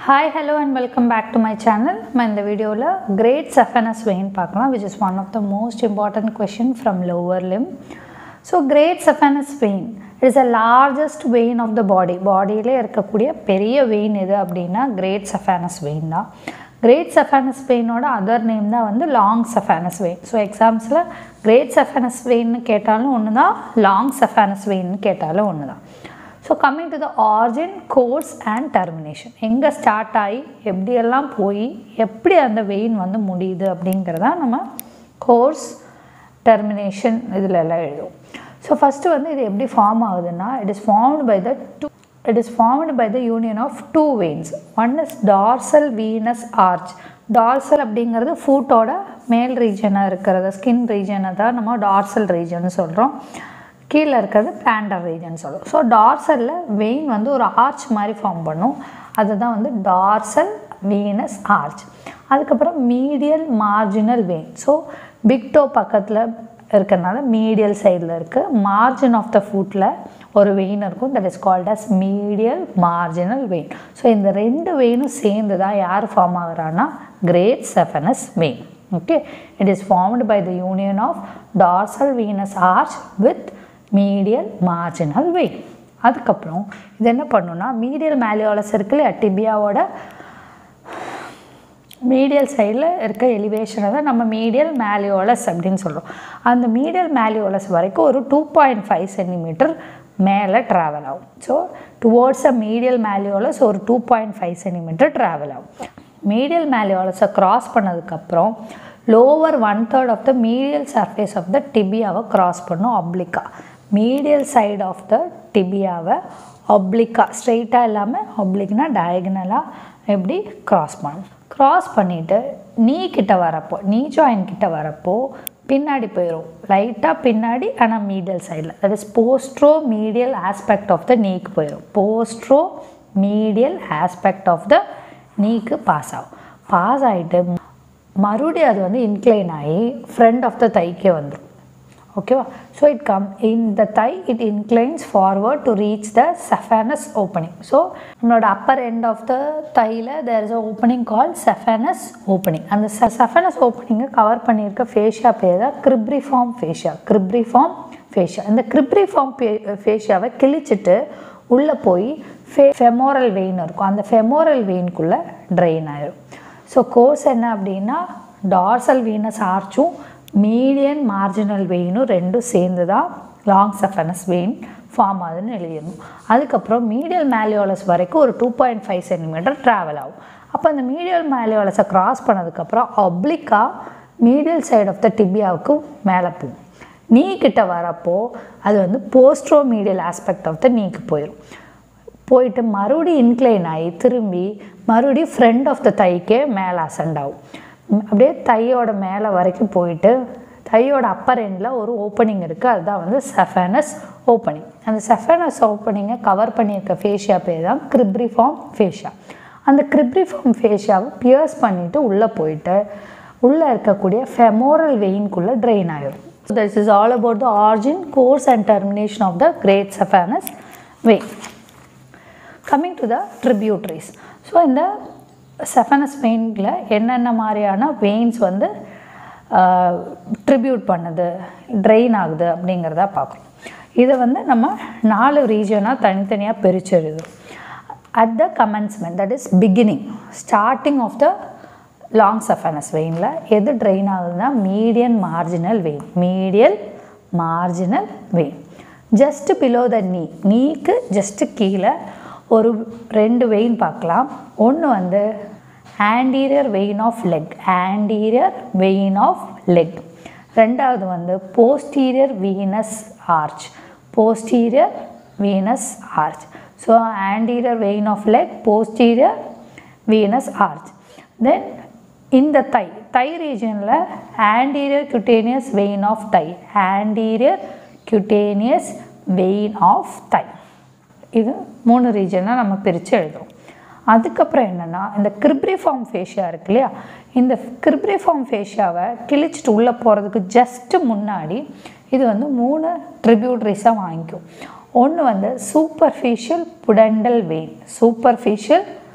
hi hello and welcome back to my channel நம்ம இந்த வீடியோவில் கிரேட் செஃபனஸ் வெயின் பார்க்கலாம் which is one of the most important question from lower limb so great saphenous vein it is a largest vein of the body பாடியிலே இருக்கக்கூடிய பெரிய vein எது அப்படின்னா great saphenous vein தான் கிரேட் செஃபானஸ் வெயினோட other name தான் வந்து long saphenous vein so எக்ஸாம்ஸில் கிரேட் செஃபானஸ் வெயின்னு கேட்டாலும் ஒன்று தான் லாங் செஃபானஸ் வெயின்னு கேட்டாலும் ஒன்று தான் so coming to the origin course and termination எங்கே ஸ்டார்ட் ஆகி எப்படியெல்லாம் போய் எப்படி அந்த வெயின் வந்து முடியுது அப்படிங்கிறத நம்ம கோர்ஸ் டெர்மினேஷன் இதில் எல்லாம் எழுதுவோம் ஸோ ஃபஸ்ட்டு வந்து இது எப்படி ஃபார்ம் ஆகுதுன்னா it is formed by the two it is formed by the union of two veins one is dorsal venous arch dorsal அப்படிங்கிறது ஃபூட்டோட மேல் ரீஜனாக இருக்கிறத ஸ்கின் ரீஜனை தான் நம்ம டார்சல் ரீஜன் சொல்கிறோம் கீழே இருக்கிறது பிளான்டர் ரீஜன் சொல்லுவோம் ஸோ டார்சலில் வெயின் வந்து ஒரு ஆர்ச் மாதிரி ஃபார்ம் பண்ணும் அதுதான் வந்து டார்சல் வீனஸ் ஆர்ச் அதுக்கப்புறம் medial marginal vein so big toe பக்கத்தில் இருக்கிறனால மீடியல் சைடில் இருக்குது மார்ஜின் ஆஃப் த ஃபுட்டில் ஒரு வெயின் இருக்கும் that is called as medial marginal vein so இந்த ரெண்டு வெயினும் சேர்ந்து தான் யார் ஃபார்ம் ஆகுறான்னா great saphenous vein okay it is formed by the union of dorsal venous arch with medial marginal vein அதுக்கப்புறம் இது என்ன பண்ணுன்னா மீடியல் மேலியோலஸ் இருக்கு இல்லையா டிபியாவோட மீடியல் சைடில் இருக்க எலிவேஷனை தான் நம்ம மீடியல் மேலியோலஸ் அப்படின்னு சொல்கிறோம் அந்த மீடியல் மேலியோலஸ் வரைக்கும் ஒரு டூ பாயிண்ட் ஃபைவ் சென்டிமீட்டர் மேலே ட்ராவல் ஆகும் so towards uh medial malleolus ஒரு two point five centimetre travel ஆகும் மீடியல் மேலியோலஸை க்ராஸ் பண்ணதுக்கப்புறம் lower one third of the medial surface of the டிபியாவை க்ராஸ் பண்ணும் அப்ளிக்கா மீடியல் சைடு ஆஃப் த டிபியாவை ஒப்ளிக்கா ஸ்ட்ரெயிட்டாக இல்லாமல் ஒப்ளிக்னா டயகனலாக எப்படி க்ராஸ் பண்ணும் க்ராஸ் பண்ணிவிட்டு நீ கிட்ட வரப்போ நீ ஜாயின் கிட்ட வரப்போ பின்னாடி போயிடும் லைட்டாக பின்னாடி ஆனால் மீடியல் சைடில் that is postero medial aspect of the நீக்கு போயிடும் postero medial aspect of the நீக்கு பாஸ் ஆகும் பாஸ் ஆகிட்டு மறுபடியும் அது வந்து இன்க்ளைன் ஆகி ஃப்ரண்ட் ஆஃப் த தைக்கே வந்துடும் ஓகேவா so it come in the thigh it inclines forward to reach the saphenous opening so நம்மளோட அப்பர் எண்ட் ஆஃப் த தையில் there is a opening call saphenous opening அந்த செஃபானஸ் ஓப்பனிங்கை cover பண்ணியிருக்க fascia பேர் தான் கிரிப்ரிஃபார்ம் ஃபேஷியா கிரிப்ரிஃபார்ம் ஃபேஷியா இந்த cribriform ஃபேஷியாவை கிழிச்சிட்டு உள்ளே போய் ஃபே ஃபெமோரல் வெயின் இருக்கும் அந்த ஃபெமோரல் வெயின்குள்ளே ட்ரெயின் ஆயிடும் ஸோ கோர்ஸ் என்ன அப்படின்னா டார்சல் வீனஸ் ஆர்ச்சும் மீடியன் மார்ஜினல் வெயினும் ரெண்டும் சேர்ந்து தான் லாங் செஃபனஸ் வெயின் ஃபார்ம் ஆகுதுன்னு எழுதிடணும் அதுக்கப்புறம் மீடியல் மேலியோலஸ் வரைக்கும் ஒரு two point five centimetre travel ஆகும் அப்போ அந்த மீடியல் மேலியோலஸை க்ராஸ் பண்ணதுக்கப்புறம் அப்ளிக்காக மீடியல் சைடு ஆஃப் த டிபியாவுக்கு மேலே போகும் நீ கிட்ட வரப்போ அது வந்து postero medial aspect of the நீக்கு போயிடும் போயிட்டு மறுபடியும் இன்க்ளைன் ஆகி திரும்பி மறுபடியும் ஃப்ரண்ட் ஆஃப் த தைக்கே மேலே அசண்ட் ஆகும் அப்படியே தையோட மேலே வரைக்கும் போயிட்டு தையோட அப்பர் எண்டில் ஒரு ஓப்பனிங் இருக்குது அதுதான் வந்து செஃபனஸ் ஓப்பனிங் அந்த செஃபனஸ் ஓப்பனிங்கை கவர் பண்ணியிருக்க ஃபேஷியா பேர் தான் கிரிப்ரிஃபார்ம் ஃபேஷியா அந்த கிரிப்ரிஃபார்ம் ஃபேஷியாவை பியர்ஸ் பண்ணிவிட்டு உள்ளே போயிட்டு உள்ளே இருக்கக்கூடிய ஃபெமோரல் வெயின்குள்ளே ட்ரெயின் ஆகிடும் this is all about the origin course and termination of the great saphenous vein coming to the tributaries so இந்த செஃபனஸ் வெயினில் என்னென்ன மாதிரியான வெயின்ஸ் வந்து ட்ரிபியூட் பண்ணுது ட்ரெயின் ஆகுது அப்படிங்கிறத பார்க்குறோம் இதை வந்து நம்ம நாலு ரீஜனாக தனித்தனியாக பிரித்து எழுதும் at the commencement that is beginning starting of the long saphenous வெயினில் எது ட்ரெயின் ஆகுதுன்னா median marginal vein medial marginal vein just below the knee நீக்கு ஜஸ்ட்டு கீழே ஒரு ரெண்டு வெயின் பார்க்கலாம் ஒன்று வந்து anterior vein of leg anterior vein of leg ரெண்டாவது வந்து posterior venous arch posterior venous arch so anterior vein of leg posterior venous arch then இந்த தை தை ரீஜனில் anterior cutaneous vein of thigh anterior cutaneous vein of thigh இது மூணு ரீஜனாக நம்ம பிரித்து எழுதுவோம் அதுக்கப்புறம் என்னென்னா இந்த கிரிப்ரிஃபார்ம் ஃபேஷியா இருக்கு இல்லையா இந்த கிரிப்ரிஃபார்ம் ஃபேஷியாவை கிழிச்சிட்டு உள்ளே போகிறதுக்கு ஜஸ்ட்டு முன்னாடி இது வந்து மூணு ட்ரிபியூட்ரிஸாக வாங்கிக்கும் ஒன்று வந்து superficial pudendal vein superficial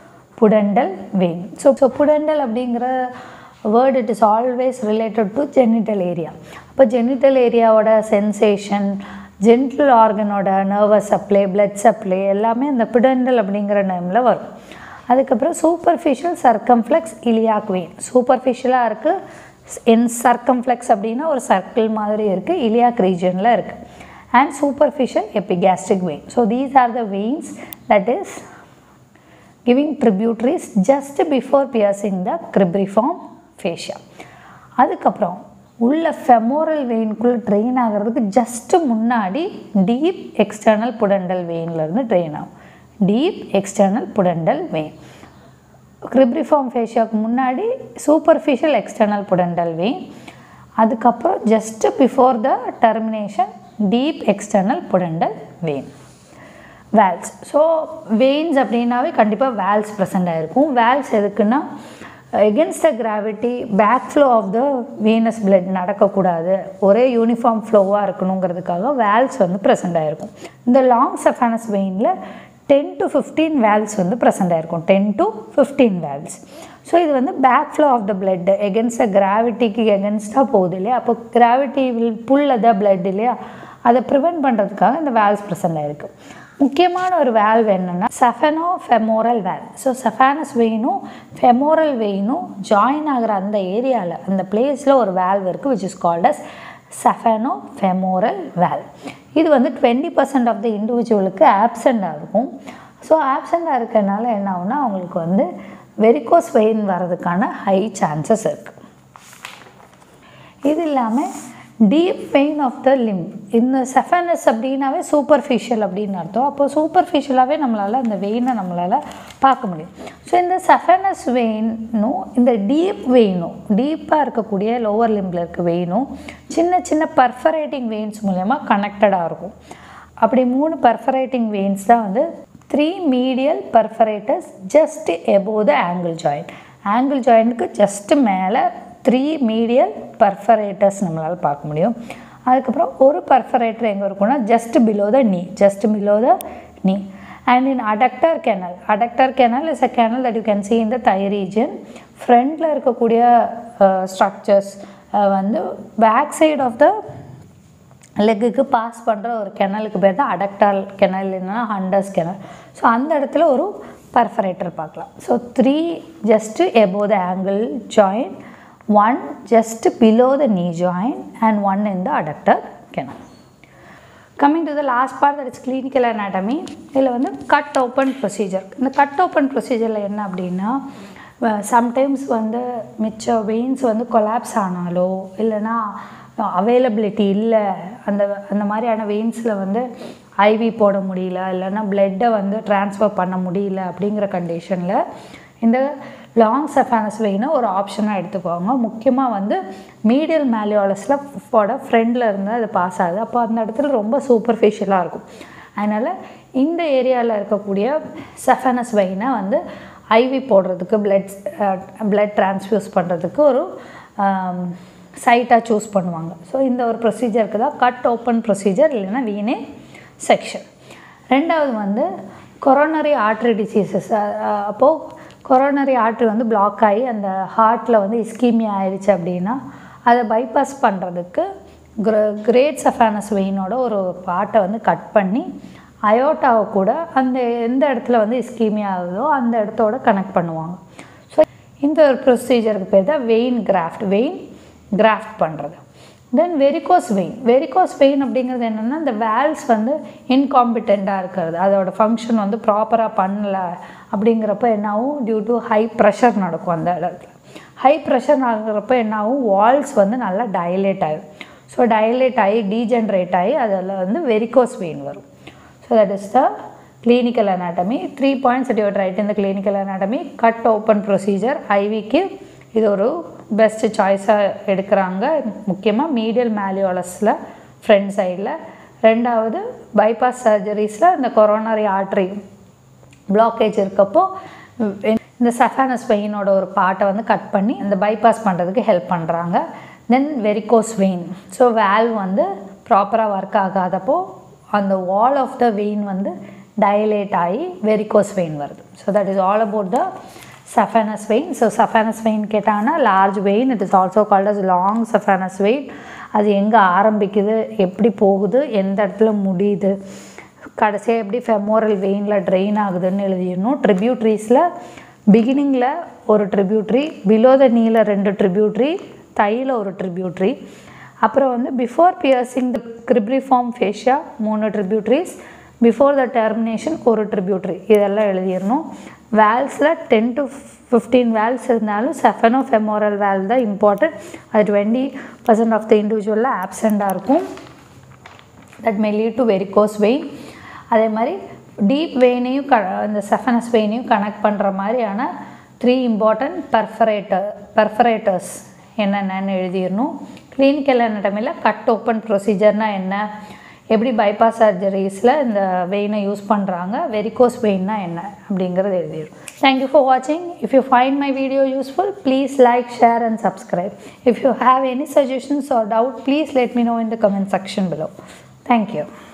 pudendal vein so so pudendal அப்படிங்கிற word it is always related to genital area அப்போ ஜெனிட்டல் ஏரியாவோட சென்சேஷன் ஜென்டல் ஆர்கனோட நர்வஸ் சப்ளை பிளட் சப்ளை எல்லாமே அந்த பிடண்டல் அப்படிங்கிற நேமில் வரும் அதுக்கப்புறம் சூப்பர்ஃபிஷியல் சர்க்கம்ஃப்ளெக்ஸ் இலியாக் வெயின் சூப்பர்ஃபிஷியலாக இருக்குது என் சர்க்கம்ஃப்ளெக்ஸ் அப்படின்னா ஒரு சர்க்கிள் மாதிரி இருக்குது இலியாக் ரீஜனில் இருக்குது and superficial epigastric vein so these are the veins that is giving tributaries just before piercing the cribriform fascia அதுக்கப்புறம் உள்ள ஃபெமோரல் வெயின்குள்ளே ட்ரெயின் ஆகிறதுக்கு ஜஸ்ட்டு முன்னாடி டீப் எக்ஸ்டர்னல் புடண்டல் வெயின்லேருந்து ட்ரெயின் ஆகும் deep external pudendal vein cribriform ஃபேஷியாவுக்கு முன்னாடி சூப்பர்ஃபிஷியல் எக்ஸ்டர்னல் புடண்டல் வெயின் அதுக்கப்புறம் just before the termination deep external pudendal vein valves so veins அப்படின்னாவே கண்டிப்பாக வேல்ஸ் ப்ரெசென்ட் ஆகிருக்கும் வேல்ஸ் எதுக்குன்னா against the gravity back flow of the venous blood நடக்கக்கூடாது ஒரே uniform ஃப்ளோவாக இருக்கணுங்கிறதுக்காக வேல்ஸ் வந்து ப்ரெசென்ட் ஆகிருக்கும் இந்த லாங் செஃபானஸ் வெயினில் டென் டு ஃபிஃப்டீன் வேல்ஸ் வந்து ப்ரெசென்ட் ஆகிருக்கும் ten to fifteen valves so இது வந்து back flow of the blood against the கிராவிட்டிக்கு எகென்ஸ்டாக போகுது இல்லையா அப்போ gravity will pull the blood இல்லையா அதை ப்ரிவெண்ட் பண்ணுறதுக்காக இந்த வேல்ஸ் ப்ரெசென்ட் ஆகிருக்கு முக்கியமான ஒரு வேல்வ் என்னென்னா sapheno femoral valve so saphenous வெயினும் ஃபெமோரல் வெயினும் ஜாயின் ஆகிற அந்த ஏரியாவில் அந்த பிளேஸில் ஒரு வேல்வ் இருக்குது which is called as sapheno femoral valve இது வந்து டுவெண்ட்டி பர்சன்ட் ஆஃப் த இண்டிவிஜுவலுக்கு ஆப்சண்ட்டாக இருக்கும் ஸோ ஆப்சண்ட்டாக இருக்கிறதுனால என்ன ஆகுனா அவங்களுக்கு வந்து வெரிகோஸ் வெயின் வர்றதுக்கான ஹை சான்சஸ் இருக்குது இது இல்லாமல் deep vein of the limb இந்த செஃபனஸ் அப்படின்னாவே சூப்பர்ஃபிஷியல் அப்படின்னு அர்த்தம் அப்போ சூப்பர்ஃபிஷியலாகவே நம்மளால் அந்த வெயினை நம்மளால் பார்க்க முடியும் ஸோ இந்த செஃபனஸ் வெயினும் இந்த டீப் வெயினும் டீப்பாக இருக்கக்கூடிய லோவர் லிம்பில் இருக்க வெயினும் சின்ன சின்ன பர்ஃபரேட்டிங் வெயின்ஸ் மூலயமா கனெக்டடாக இருக்கும் அப்படி மூணு பர்ஃபரேட்டிங் வெயின்ஸ் தான் வந்து three medial perforators just above the ankle joint ankle ஜாயிண்ட்டுக்கு ஜஸ்ட்டு மேலே த்ரீ மீடியல் பர்ஃபரேட்டர்ஸ் நம்மளால் பார்க்க முடியும் அதுக்கப்புறம் ஒரு பர்ஃபரேட்டர் எங்கே இருக்கும்னா ஜஸ்ட் பிலோ த நீ just below the knee and in adductor canal adductor canal is a canal that you can see in the thigh region ஃப்ரண்டில் இருக்கக்கூடிய ஸ்ட்ரக்சர்ஸ் வந்து பேக் சைடு ஆஃப் த லெக்குக்கு பாஸ் பண்ணுற ஒரு கெனலுக்கு பேர் தான் அடக்டால் கெனல் இல்லைன்னா ஹண்டர்ஸ் கெனல் ஸோ அந்த இடத்துல ஒரு பர்ஃபரேட்டர் பார்க்கலாம் so three just above the ankle join one just below the knee join and one in the adductor canal coming to the last part that is clinical anatomy இதில் வந்து cut open procedure இந்த cut open ப்ரொசீஜரில் என்ன அப்படின்னா sometimes வந்து மிச்ச veins வந்து collapse ஆனாலோ இல்லைன்னா அவைலபிலிட்டி இல்லை அந்த அந்த மாதிரியான வெயின்ஸில் வந்து ஐவி போட முடியல இல்லைன்னா பிளட்டை வந்து ட்ரான்ஸ்ஃபர் பண்ண முடியல அப்படிங்கிற கண்டிஷனில் இந்த லாங் செஃபானஸ் வெயினை ஒரு ஆப்ஷனாக எடுத்துக்குவாங்க முக்கியமாக வந்து மீடியல் மேலியாலஸில் போட ஃப்ரெண்டில் இருந்து அது பாஸ் ஆகுது அப்போ அந்த இடத்துல ரொம்ப சூப்பர்ஃபிஷியலாக இருக்கும் அதனால் இந்த ஏரியாவில் இருக்கக்கூடிய செஃபானஸ் வெயினை வந்து ஐவி போடுறதுக்கு பிளட் பிளட் ட்ரான்ஸ்ஃபியூஸ் பண்ணுறதுக்கு ஒரு சைட்டாக சூஸ் பண்ணுவாங்க ஸோ இந்த ஒரு ப்ரொசீஜருக்கு தான் கட் ஓப்பன் ப்ரொசீஜர் இல்லைன்னா வீணே செக்ஷன் ரெண்டாவது வந்து கொரோனரி ஆர்ட்ரி டிசீசஸ் அப்போது கொரோனரி ஆர்ட்ரி வந்து பிளாக் ஆகி அந்த ஹார்ட்டில் வந்து இஸ்கீமியா ஆயிடுச்சு அப்படின்னா அதை பைபாஸ் பண்ணுறதுக்கு கிர கிரேட் சஃபானஸ் வெயினோட ஒரு பாட்டை வந்து கட் பண்ணி அயோட்டாவை கூட அந்த எந்த இடத்துல வந்து இஸ்கீமியா ஆகுதோ அந்த இடத்தோட கனெக்ட் பண்ணுவாங்க ஸோ இந்த ஒரு ப்ரொசீஜருக்கு பேர் தான் வெயின் கிராஃப்ட் வெயின் கிராஃப்ட் பண்ணுறது then varicose vein varicose vein அப்படிங்கிறது என்னென்னா இந்த வேல்ஸ் வந்து இன்காம்பிட்டண்ட்டாக இருக்கிறது அதோட ஃபங்க்ஷன் வந்து ப்ராப்பராக பண்ணல அப்படிங்கிறப்ப என்னாகும் டியூ டு ஹை ப்ரெஷர் நடக்கும் அந்த இடத்துல ஹை ப்ரெஷர் ஆகுறப்ப என்னாகும் வால்ஸ் வந்து நல்லா டயலேட் ஆகும் ஸோ டயலேட் ஆகி டீஜென்ரேட் ஆகி அதில் வந்து வெரிகோஸ் வெயின் வரும் so that is the clinical anatomy three points it you'd write இந்த clinical anatomy cut open procedure ஐவிக்கு இது ஒரு பெஸ்ட்டு சாய்ஸாக எடுக்கிறாங்க முக்கியமாக மீடியல் மேலியோலஸில் ஃப்ரண்ட் சைடில் ரெண்டாவது பைபாஸ் சர்ஜரிஸில் இந்த கொரோனரி ஆர்ட்ரி பிளாக்கேஜ் இருக்கப்போ இந்த சஃபானஸ் வெயினோட ஒரு பாட்டை வந்து கட் பண்ணி இந்த பைபாஸ் பண்ணுறதுக்கு ஹெல்ப் பண்ணுறாங்க then varicose vein so valve வந்து ப்ராப்பராக ஒர்க் ஆகாதப்போ அந்த வால் ஆஃப் த வெயின் வந்து டைலேட் ஆகி வெரிகோஸ் வெயின் வருது so that is all about the saphenous vein so saphenous vein கேட்டாங்கன்னா large vein it is also called as long saphenous vein அது எங்கே ஆரம்பிக்குது எப்படி போகுது எந்த இடத்துல முடியுது கடைசியாக எப்படி ஃபெமோரல் வெயினில் ட்ரெயின் ஆகுதுன்னு எழுதிடணும் ட்ரிபியூட்ரிஸில் பிகினிங்கில் ஒரு ட்ரிபியூட்ரி பிலோ த நீல ரெண்டு ட்ரிபியூட்ரி தையில் ஒரு ட்ரிபியூட்ரி அப்புறம் வந்து before piercing the cribriform fascia மூணு ட்ரிபியூட்ரிஸ் பிஃபோர் த டெர்மினேஷன் ஒரு ட்ரிபியூட்ரி இதெல்லாம் எழுதிடணும் வேல்ஸில் டென் டு ஃபிஃப்டீன் வேல்ஸ் இருந்தாலும் செஃபனோ ஃபெமோரல் வேல் தான் இம்பார்ட்டன்ட் அது டுவெண்ட்டி பர்சன்ட் ஆஃப் த இண்டிவிஜுவலில் ஆப்சண்ட்டாக இருக்கும் that may lead to varicose vein அதே மாதிரி டீப் வெயினையும் க இந்த செஃபனஸ் வெயினையும் கனெக்ட் பண்ணுற மாதிரியான த்ரீ இம்பார்ட்டன்ட் பர்ஃபரேட்டர் பர்ஃபரேட்டர்ஸ் என்னென்னு எழுதிடணும் கிளினிக்கல் அனட்டமியில் கட் ஓப்பன் ப்ரொசீஜர்னால் என்ன எப்படி பைபாஸ் சர்ஜரிஸில் இந்த வெயினை யூஸ் பண்ணுறாங்க வெரிகோஸ் வெயின்னா என்ன அப்படிங்கிறது எழுதிடும் தேங்க்யூ ஃபார் வாட்சிங் if you find my video useful please like share and subscribe if you have any suggestions or doubt please let me know in the comment section below thank you